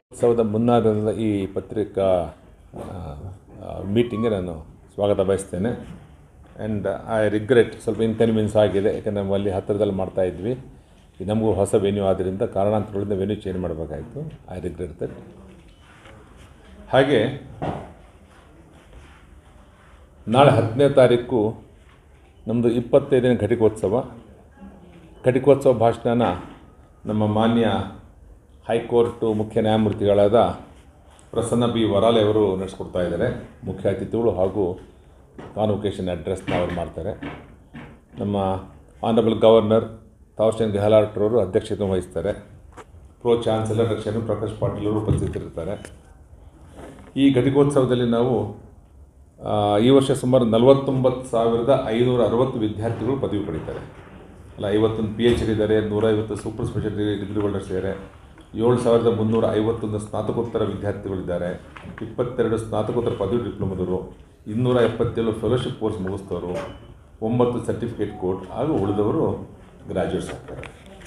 ಉತ್ಸವದ ಮುನ್ನಾದ ಈ ಪತ್ರಿಕಾ ಮೀಟಿಂಗ್ಗೆ ನಾನು ಸ್ವಾಗತ ಬಯಸ್ತೇನೆ ಆ್ಯಂಡ್ ಐ ರಿಗ್ರೆಟ್ ಸ್ವಲ್ಪ ಇನ್ಕನ್ವೀನಿಯನ್ಸ್ ಆಗಿದೆ ಯಾಕಂದರೆ ನಮ್ಮಲ್ಲಿ ಹತ್ತಿರದಲ್ಲಿ ಮಾಡ್ತಾ ಇದ್ವಿ ಇದು ನಮಗೂ ಹೊಸ ವೆನ್ಯೂ ಆದ್ದರಿಂದ ಕಾರಣಾಂತರಗಳಿಂದ ವೆನ್ಯೂ ಚೇಂಜ್ ಮಾಡಬೇಕಾಯಿತು ಐ ರಿಗ್ರೆಟ್ ದಟ್ ಹಾಗೆ ನಾಳೆ ಹತ್ತನೇ ತಾರೀಕು ನಮ್ಮದು ಇಪ್ಪತ್ತೈದನೇ ಘಟಿಕೋತ್ಸವ ಘಟಿಕೋತ್ಸವ ಭಾಷಣನ ನಮ್ಮ ಮಾನ್ಯ ಹೈಕೋರ್ಟು ಮುಖ್ಯ ನ್ಯಾಯಮೂರ್ತಿಗಳಾದ ಪ್ರಸನ್ನ ಬಿ ವರಾಲೆ ಅವರು ನಡೆಸ್ಕೊಡ್ತಾ ಇದ್ದಾರೆ ಮುಖ್ಯ ಅತಿಥಿಗಳು ಹಾಗೂ ಕಾನ್ವೊಕೇಶನ್ ಅಡ್ರೆಸ್ನ ಅವ್ರು ಮಾಡ್ತಾರೆ ನಮ್ಮ ಆನರಬಲ್ ಗವರ್ನರ್ ತಾವರ್ಚಂದ್ ಗೆಹ್ಲಾಟ್ರವರು ಅಧ್ಯಕ್ಷತೆ ವಹಿಸ್ತಾರೆ pro chancellor doctor Prakash Patil ಅವರು ಉಪಸ್ಥಿತರಿರ್ತಾರೆ ಈ ಘಟಿಕೋತ್ಸವದಲ್ಲಿ ನಾವು ಆ, ಈ ವರ್ಷ ಸುಮಾರು ನಲವತ್ತೊಂಬತ್ತು ಸಾವಿರದ ಐನೂರ ಅರವತ್ತು ವಿದ್ಯಾರ್ಥಿಗಳು ಪದವಿ ಪಡೀತಾರೆ ಅಲ್ಲ ಐವತ್ತೊಂದು ಪಿ ಎಚ್ ಡಿ ಇದ್ದಾರೆ ನೂರೈವತ್ತು ಸೂಪರ್ ಸ್ಪೆಷಾಲಿಟಿ ಡಿಗ್ರಿ ಹೋಲ್ಡರ್ಸ್ ಇದ್ದಾರೆ ಏಳು ಸಾವಿರದ ಮುನ್ನೂರ ಐವತ್ತೊಂದು ಸ್ನಾತಕೋತ್ತರ ವಿದ್ಯಾರ್ಥಿಗಳಿದ್ದಾರೆ ಇಪ್ಪತ್ತೆರಡು ಸ್ನಾತಕೋತ್ತರ ಪದವಿ ಡಿಪ್ಲೊಮದವರು ಇನ್ನೂರ ಎಪ್ಪತ್ತೇಳು ಫೆಲೋಶಿಪ್ ಕೋರ್ಸ್ ಮುಗಿಸ್ತವರು ಒಂಬತ್ತು ಸರ್ಟಿಫಿಕೇಟ್ ಕೋರ್ಟ್ ಹಾಗೂ ಉಳಿದವರು ಗ್ರ್ಯಾಜುಯೇಟ್ಸ್ ಆಗ್ತಾರೆ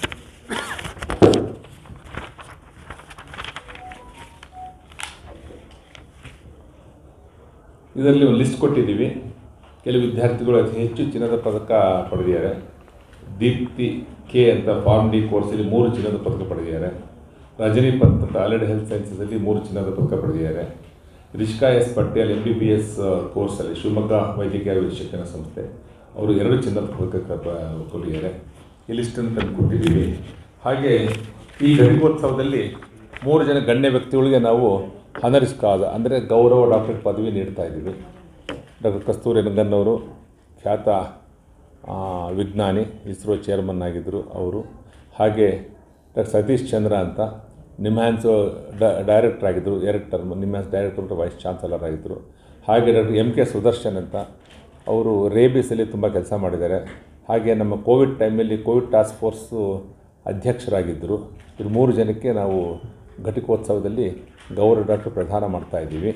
ಇದರಲ್ಲಿ ಒಂದು ಲಿಸ್ಟ್ ಕೊಟ್ಟಿದ್ದೀವಿ ಕೆಲವು ವಿದ್ಯಾರ್ಥಿಗಳು ಅತಿ ಹೆಚ್ಚು ಚಿನ್ನದ ಪದಕ ಪಡೆದಿದ್ದಾರೆ ದೀಪ್ತಿ ಕೆ ಅಂತ ಫಾರ್ಮ್ ಡಿ ಕೋರ್ಸಲ್ಲಿ ಮೂರು ಚಿನ್ನದ ಪದಕ ಪಡೆದಿದ್ದಾರೆ ರಜನಿ ಪಂತ್ ಅಂತ ಅಲೆಡ್ ಹೆಲ್ತ್ ಸೈನ್ಸಸಲ್ಲಿ ಮೂರು ಚಿನ್ನದ ಪದಕ ಪಡೆದಿದ್ದಾರೆ Rishka S Patel M B B S ಕೋರ್ಸಲ್ಲಿ ಶಿವಮೊಗ್ಗ ವೈದ್ಯಕೀಯ ಶಿಕ್ಷಣ ಸಂಸ್ಥೆ ಅವರು ಎರಡು ಚಿನ್ನದ ಪದಕ ಕೊಟ್ಟಿದ್ದಾರೆ ಈ ಲಿಸ್ಟನ್ನು ತಂದು ಕೊಟ್ಟಿದ್ದೀವಿ ಹಾಗೆ ಈ ಘಟಿಕೋತ್ಸವದಲ್ಲಿ ಮೂರು ಜನ ಗಣ್ಯ ವ್ಯಕ್ತಿಗಳಿಗೆ ನಾವು ಹನರಿಸ್ ಕಾದ ಅಂದರೆ ಗೌರವ ಡಾಕ್ಟರೇಟ್ ಪದವಿ ನೀಡ್ತಾ ಇದ್ದೀವಿ ಡಾಕ್ಟರ್ ಕಸ್ತೂರಿ ರಂಗನ್ ಅವರು ಖ್ಯಾತ ಆ, ವಿಜ್ಞಾನಿ ಇಸ್ರೋ ಚೇರ್ಮನ್ ಆಗಿದ್ದರು ಅವರು ಹಾಗೆ ಡಾಕ್ಟರ್ ಸತೀಶ್ ಚಂದ್ರ ಅಂತ ನಿಮ್ಹ್ಯಾನ್ಸ್ ಡೈರೆಕ್ಟರ್ ಆಗಿದ್ದರು ಎರಡು term NIMHANS director vice chancellor ಆಗಿದ್ದರು ಹಾಗೆ ಡಾಕ್ಟರ್ ಎಮ್ ಕೆ ಸುದರ್ಶನ್ ಅಂತ ಅವರು ರೇಬಿಸಲ್ಲಿ ತುಂಬ ಕೆಲಸ ಮಾಡಿದ್ದಾರೆ ಹಾಗೆ ನಮ್ಮ ಕೋವಿಡ್ ಟೈಮಲ್ಲಿ ಕೋವಿಡ್ ಟಾಸ್ಕ್ ಫೋರ್ಸು ಅಧ್ಯಕ್ಷರಾಗಿದ್ದರು ಇವರು ಮೂರು ಜನಕ್ಕೆ ನಾವು ಘಟಿಕೋತ್ಸವದಲ್ಲಿ ಗೌರವ ಡಾಕ್ಟರ್ ಪ್ರದಾನ ಮಾಡ್ತಾ ಇದ್ದೀವಿ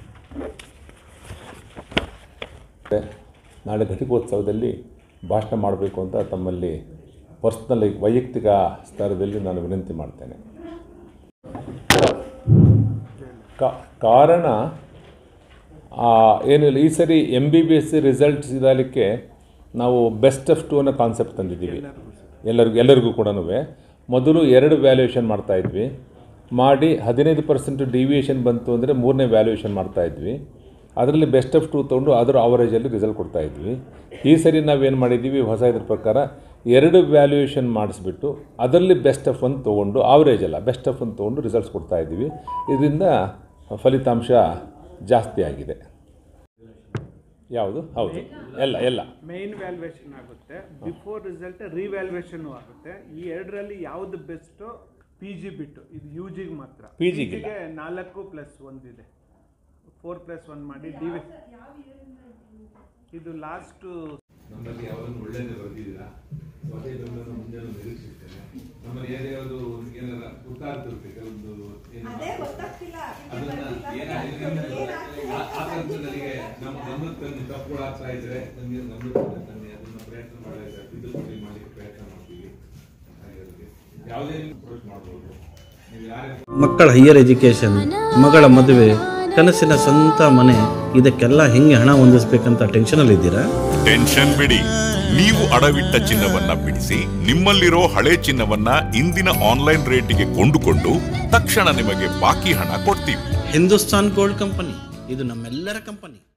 ಮತ್ತೆ ನಾಳೆ ಘಟಿಕೋತ್ಸವದಲ್ಲಿ ಭಾಷಣ ಮಾಡಬೇಕು ಅಂತ ತಮ್ಮಲ್ಲಿ ಪರ್ಸ್ನಲ್ ವೈಯಕ್ತಿಕ ಸ್ತರದಲ್ಲಿ ನಾನು ವಿನಂತಿ ಮಾಡ್ತೇನೆ ಕಾ- ಕಾರಣ ಆ, ಏನಿಲ್ಲ ಈ ಸರಿ M B B S results ಇದಕ್ಕೆ ನಾವು ಬೆಸ್ಟ್ ಆಫ್ ಟು ಅನ್ನೋ ಕಾನ್ಸೆಪ್ಟ್ ತಂದಿದ್ದೀವಿ ಎಲ್ಲರಿಗೂ ಎಲ್ಲರಿಗೂ ಕೂಡ ಮೊದಲು ಎರಡು ವ್ಯಾಲ್ಯೂಯೇಷನ್ ಮಾಡ್ತಾಯಿದ್ವಿ ಮಾಡಿ ಹದಿನೈದು ಪರ್ಸೆಂಟ್ ಡಿವಿಯೇಷನ್ ಬಂತು ಅಂದರೆ ಮೂರನೇ ವ್ಯಾಲ್ಯೂಯೇಷನ್ ಮಾಡ್ತಾಯಿದ್ವಿ ಅದರಲ್ಲಿ ಬೆಸ್ಟ್ ಆಫ್ ಟು ತೊಗೊಂಡು ಅದರ ಅವರೇಜಲ್ಲಿ ರಿಸಲ್ಟ್ ಕೊಡ್ತಾಯಿದ್ವಿ ಈ ಸರಿ ನಾವೇನು ಮಾಡಿದ್ದೀವಿ ಹೊಸ ಇದ್ರ ಪ್ರಕಾರ ಎರಡು ವ್ಯಾಲ್ಯೂಯೇಷನ್ ಮಾಡಿಸ್ಬಿಟ್ಟು ಅದರಲ್ಲಿ ಬೆಸ್ಟ್ ಆಫ್ ಒನ್ ತೊಗೊಂಡು ಆವರೇಜ್ ಅಲ್ಲ ಬೆಸ್ಟ್ ಆಫ್ ಒನ್ ತೊಗೊಂಡು ರಿಸಲ್ಟ್ಸ್ ಕೊಡ್ತಾಯಿದ್ದೀವಿ ಇದರಿಂದ ಫಲಿತಾಂಶ ಜಾಸ್ತಿ ಆಗಿದೆ ಯಾವುದು ಹೌದು ಎಲ್ಲ ಎಲ್ಲ ಮೈನ್ ವ್ಯಾಲ್ಯೂಯೇಷನ್ ಆಗುತ್ತೆ ಬಿಫೋರ್ ರಿಸಲ್ಟ್ ರಿವ್ಯಾಲ್ಯೂಯೇಷನ್ ಆಗುತ್ತೆ ಈ ಎರಡರಲ್ಲಿ ಯಾವ್ದು ಬೆಸ್ಟು ಪಿ ಜಿ ಬಿಟ್ಟು ಇದು ಯು ಜಿಗೆ ಮಾತ್ರ PG ಗಿಲ್ಲ. ಗೆ ನಾಲ್ಕು ಪ್ಲಸ್ ಒಂದಿದೆ ಫೋರ್ ಪ್ಲಸ್ ಒನ್ ಮಾಡಿ ಡಿ ಇದು ಲಾಸ್ಟ್ ನಮ್ಮಲ್ಲಿ ಯಾವಾಗಲೂ ಒಳ್ಳೆಯದು ಬರೆದಿದ್ದೀರಾ ಹೊಸ ಇದನ್ನು ಮುಂದೆ ನಿರೀಕ್ಷಿಸ್ತೇನೆ ನಮ್ಮಲ್ಲಿ ಏನಾದ್ರು ಏನಾರ ಗೊತ್ತಾಗ್ತಿರುತ್ತೆ ಒಂದು ಏನು ಅದೇ ಗೊತ್ತಾಗ್ತಿಲ್ಲ ಅದನ್ನ ಏನಾಗಿದೆ ಆ- ಆ ಥರದ್ದು ನನಗೆ ನಮ್ಮ ಗಮನಕ್ಕೆ ತಂದು ತಪ್ಪುಗಳಾಗ್ತಾ ಇದ್ರೆ ನಮಗೆ ಗಮನಕ್ಕೆ ತಂದು ತಂದು ಅದನ್ನ ಪ್ರಯತ್ನ ಮಾಡಿದ್ರೆ ತಿದ್ದುಪಡಿ ಮಾಡಲಿಕ್ಕೆ ಪ್ರಯತ್ನ ಮಾಡ್ತೀವಿ ಹಾಗಾಗಿ ಯಾವುದೇ ಅಪ್ರೋಚ್ ಮಾಡ್ಬೋದು ನೀವು ಯಾರೇ ಮಕ್ಕಳ ಹೈಯರ್ ಎಜುಕೇಷನ್ ಮಗಳ ಮದುವೆ ಕನಸಿನ ಸ್ವಂತ ಮನೆ ಇದಕ್ಕೆಲ್ಲ ಹೆಂಗೆ ಹಣ ಹೊಂದಿಸ್ಬೇಕಂತ ಟೆನ್ಷನಲ್ಲಿದ್ದೀರಾ ಟೆನ್ಷನ್ ಬಿಡಿ ನೀವು ಅಡವಿಟ್ಟ ಚಿನ್ನವನ್ನ ಬಿಡಿಸಿ ನಿಮ್ಮಲ್ಲಿರೋ ಹಳೆ ಚಿನ್ನವನ್ನ ಇಂದಿನ ಆನ್ಲೈನ್ ರೇಟಿಗೆ ಕೊಂಡುಕೊಂಡು ತಕ್ಷಣ ನಿಮಗೆ ಬಾಕಿ ಹಣ ಕೊಡ್ತೀವಿ ಹಿಂದೂಸ್ತಾನ್ ಗೋಲ್ಡ್ ಕಂಪನಿ ಇದು ನಮ್ಮೆಲ್ಲರ ಕಂಪನಿ